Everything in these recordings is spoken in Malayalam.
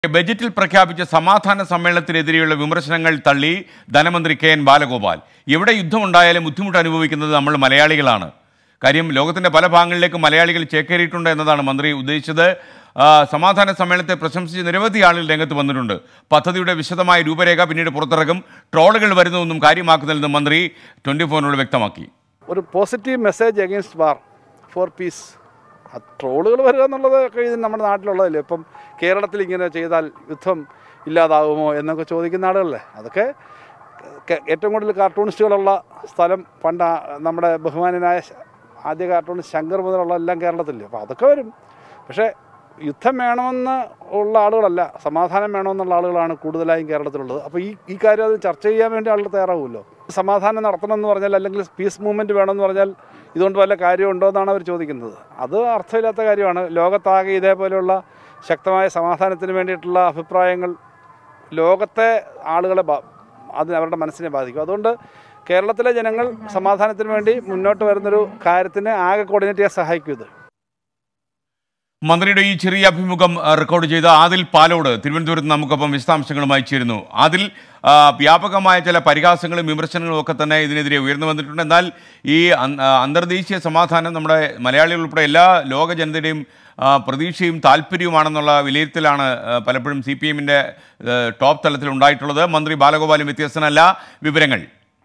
ബജറ്റിൽ പ്രഖ്യാപിച്ച സമാധാന സമ്മേളനത്തിനെതിരെയുള്ള വിമർശനങ്ങൾ തള്ളി ധനമന്ത്രി കെ എൻ ബാലഗോപാൽ എവിടെ യുദ്ധമുണ്ടായാലും ബുദ്ധിമുട്ട് അനുഭവിക്കുന്നത് നമ്മൾ മലയാളികളാണ് കാര്യം ലോകത്തിന്റെ പല ഭാഗങ്ങളിലേക്ക് മലയാളികൾ ചേക്കേറിയിട്ടുണ്ട് എന്നതാണ് മന്ത്രി ഉദ്ദേശിച്ചത് ആ, സമാധാന സമ്മേളനത്തെ പ്രശംസിച്ച് നിരവധി ആളുകൾ രംഗത്ത് വന്നിട്ടുണ്ട് പദ്ധതിയുടെ വിശദമായ രൂപരേഖ പിന്നീട് പുറത്തിറക്കും ട്രോളുകൾ വരുന്നതൊന്നും കാര്യമാക്കുന്നില്ലെന്ന് മന്ത്രി ട്വന്റി ഫോറിനോട് വ്യക്തമാക്കി ഒരു positive message against war for peace ട്രോളുകൾ വരിക എന്നുള്ളത് ഒക്കെ ഇത് നമ്മുടെ നാട്ടിലുള്ളതല്ലേ ഇപ്പം കേരളത്തിൽ ഇങ്ങനെ ചെയ്താൽ യുദ്ധം ഇല്ലാതാകുമോ എന്നൊക്കെ ചോദിക്കുന്ന ആളുകളല്ലേ അതൊക്കെ കെ- ഏറ്റവും കൂടുതൽ കാർട്ടൂണിസ്റ്റുകളുള്ള സ്ഥലം പണ്ട് ആ നമ്മുടെ ബഹുമാനനായ ശ- ആദ്യ കാർട്ടൂണിസ്റ്റ് ശങ്കർ മുതലുള്ള എല്ലാം കേരളത്തില്ലേ അപ്പോൾ അതൊക്കെ വരും പക്ഷേ യുദ്ധം വേണമെന്ന് ഉള്ള ആളുകളല്ല സമാധാനം വേണമെന്നുള്ള ആളുകളാണ് കൂടുതലായും കേരളത്തിലുള്ളത് അപ്പോൾ ഈ ഈ കാര്യം അത് ചർച്ച ചെയ്യാൻ വേണ്ടി ആളുകൾ തയ്യാറാവുമല്ലോ സമാധാനം നടത്തണമെന്ന് പറഞ്ഞാൽ അല്ലെങ്കിൽ പീസ് മൂവ്മെൻറ്റ് വേണമെന്ന് പറഞ്ഞാൽ ഇതുകൊണ്ട് വല്ല കാര്യമുണ്ടോ എന്നാണ് അവർ ചോദിക്കുന്നത് അത് അർത്ഥമില്ലാത്ത കാര്യമാണ് ലോകത്താകെ ഇതേപോലെയുള്ള ശക്തമായ സമാധാനത്തിന് വേണ്ടിയിട്ടുള്ള അഭിപ്രായങ്ങൾ ലോകത്തെ ആളുകളെ ബാ- അത് അവരുടെ മനസ്സിനെ ബാധിക്കും അതുകൊണ്ട് കേരളത്തിലെ ജനങ്ങൾ സമാധാനത്തിന് വേണ്ടി മുന്നോട്ട് വരുന്നൊരു കാര്യത്തിന് ആകെ കോർഡിനേറ്റ് ചെയ്യാൻ സഹായിക്കും ഇത് മന്ത്രിയുടെ ഈ ചെറിയ അഭിമുഖം ആ, റെക്കോർഡ് ചെയ്ത ആദിൽ പാലോട് തിരുവനന്തപുരത്ത് നമുക്കൊപ്പം വിശദാംശങ്ങളുമായി ചേരുന്നു അതിൽ ആ, വ്യാപകമായ ചില പരിഹാസങ്ങളും വിമർശനങ്ങളും ഒക്കെ തന്നെ ഇതിനെതിരെ ഉയർന്നു വന്നിട്ടുണ്ട് എന്നാൽ ഈ അൻ- ആ, അന്തർദേശീയ സമാധാനം നമ്മുടെ മലയാളികൾ ഉൾപ്പെടെ എല്ലാ ലോക ജനതയുടെയും ആ, പ്രതീക്ഷയും താല്പര്യവുമാണെന്നുള്ള വിലയിരുത്തലാണ് ആ, പലപ്പോഴും സി പി എമ്മിൻ്റെ ടോപ്പ് തലത്തിൽ ഉണ്ടായിട്ടുള്ളത് മന്ത്രി ബാലഗോപാലും വ്യത്യസ്തനല്ല വിവരങ്ങൾ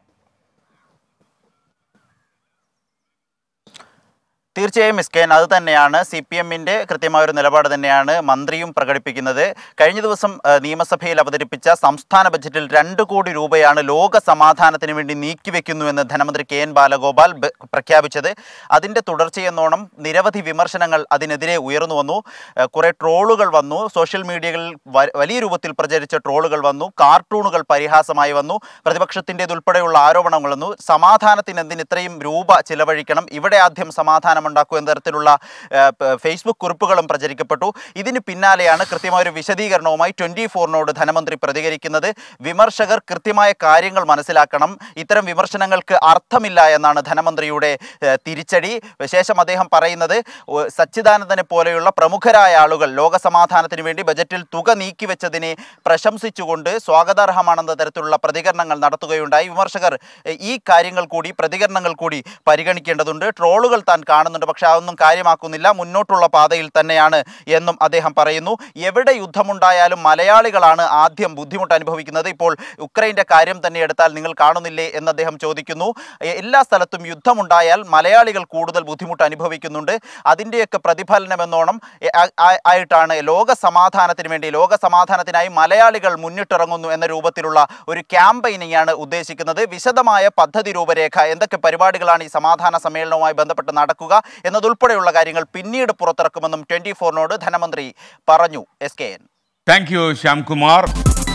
തീർച്ചയായും മിസ്കേൻ അത് തന്നെയാണ് സി പി എമ്മിൻ്റെ കൃത്യമായ ഒരു നിലപാട് തന്നെയാണ് മന്ത്രിയും പ്രകടിപ്പിക്കുന്നത് കഴിഞ്ഞ ദിവസം ആ, നിയമസഭയിൽ അവതരിപ്പിച്ച സംസ്ഥാന ബജറ്റിൽ രണ്ട് കോടി രൂപയാണ് ലോക സമാധാനത്തിന് വേണ്ടി നീക്കിവെക്കുന്നുവെന്ന് ധനമന്ത്രി കെ എൻ ബാലഗോപാൽ ബ- പ്രഖ്യാപിച്ചത് അതിൻ്റെ തുടർച്ചയെന്നോണം നിരവധി വിമർശനങ്ങൾ അതിനെതിരെ ഉയർന്നു വന്നു ആ, കുറെ ട്രോളുകൾ വന്നു സോഷ്യൽ മീഡിയകളിൽ വ- വലിയ രൂപത്തിൽ പ്രചരിച്ച ട്രോളുകൾ വന്നു കാർട്ടൂണുകൾ പരിഹാസമായി വന്നു പ്രതിപക്ഷത്തിൻ്റെതുൾപ്പെടെയുള്ള ആരോപണങ്ങൾ വന്നു സമാധാനത്തിന് എന്തിന് ഇത്രയും രൂപ ചിലവഴിക്കണം ഇവിടെ ആദ്യം സമാധാനം ഉണ്ടാക്കൂ എന്ന തരത്തിലുള്ള ആ, പ- ഫേസ്ബുക്ക് കുറിപ്പുകളും പ്രചരിക്കപ്പെട്ടു ഇതിന് പിന്നാലെയാണ് കൃത്യമായ ഒരു വിശദീകരണവുമായി ട്വൻറ്റി ഫോറിനോട് ധനമന്ത്രി പ്രതികരിക്കുന്നത് വിമർശകർ കൃത്യമായ കാര്യങ്ങൾ മനസ്സിലാക്കണം ഇത്തരം വിമർശനങ്ങൾക്ക് അർത്ഥമില്ല എന്നാണ് ധനമന്ത്രിയുടെ ഏ, തിരിച്ചടി ശേഷം അദ്ദേഹം പറയുന്നത് ഒ- സച്ചിദാനന്ദനെ പോലെയുള്ള പ്രമുഖരായ ആളുകൾ ലോകസമാധാനത്തിന് വേണ്ടി ബജറ്റിൽ തുക നീക്കിവെച്ചതിനെ പ്രശംസിച്ചുകൊണ്ട് സ്വാഗതാർഹമാണെന്ന തരത്തിലുള്ള പ്രതികരണങ്ങൾ നടത്തുകയുണ്ടായി വിമർശകർ എ, ഈ കാര്യങ്ങൾ കൂടി പ്രതികരണങ്ങൾ കൂടി പരിഗണിക്കേണ്ടതുണ്ട് ട്രോളുകൾ താൻ കാണുന്നുണ്ട് പക്ഷെ അതൊന്നും കാര്യമാക്കുന്നില്ല മുന്നോട്ടുള്ള പാതയിൽ തന്നെയാണ് എന്നും അദ്ദേഹം പറയുന്നു എവിടെ യുദ്ധമുണ്ടായാലും മലയാളികളാണ് ആദ്യം ബുദ്ധിമുട്ട് അനുഭവിക്കുന്നത് ഇപ്പോൾ ഉക്രൈൻ്റെ കാര്യം തന്നെ എടുത്താൽ നിങ്ങൾ കാണുന്നില്ലേ എന്ന് അദ്ദേഹം ചോദിക്കുന്നു എ- എല്ലാ സ്ഥലത്തും യുദ്ധമുണ്ടായാൽ മലയാളികൾ കൂടുതൽ ബുദ്ധിമുട്ട് അനുഭവിക്കുന്നുണ്ട് അതിൻ്റെയൊക്കെ പ്രതിഫലനമെന്നോണം എ- ആ- ആ- ആയിട്ടാണ് ലോക സമാധാനത്തിന് വേണ്ടി ലോക സമാധാനത്തിനായി മലയാളികൾ മുന്നിട്ടിറങ്ങുന്നു എന്ന രൂപത്തിലുള്ള ഒരു ക്യാമ്പയിനിങ് ആണ് ഉദ്ദേശിക്കുന്നത് വിശദമായ പദ്ധതി രൂപരേഖ എന്തൊക്കെ പരിപാടികളാണ് ഈ സമാധാന സമ്മേളനവുമായി ബന്ധപ്പെട്ട് നടക്കുക എന്നതുൾപ്പെടെയുള്ള കാര്യങ്ങൾ പിന്നീട് പുറത്തിറക്കുമെന്നും ട്വൻറ്റി ഫോറിനോട് ധനമന്ത്രി പറഞ്ഞു S K N thank you Shyamkumar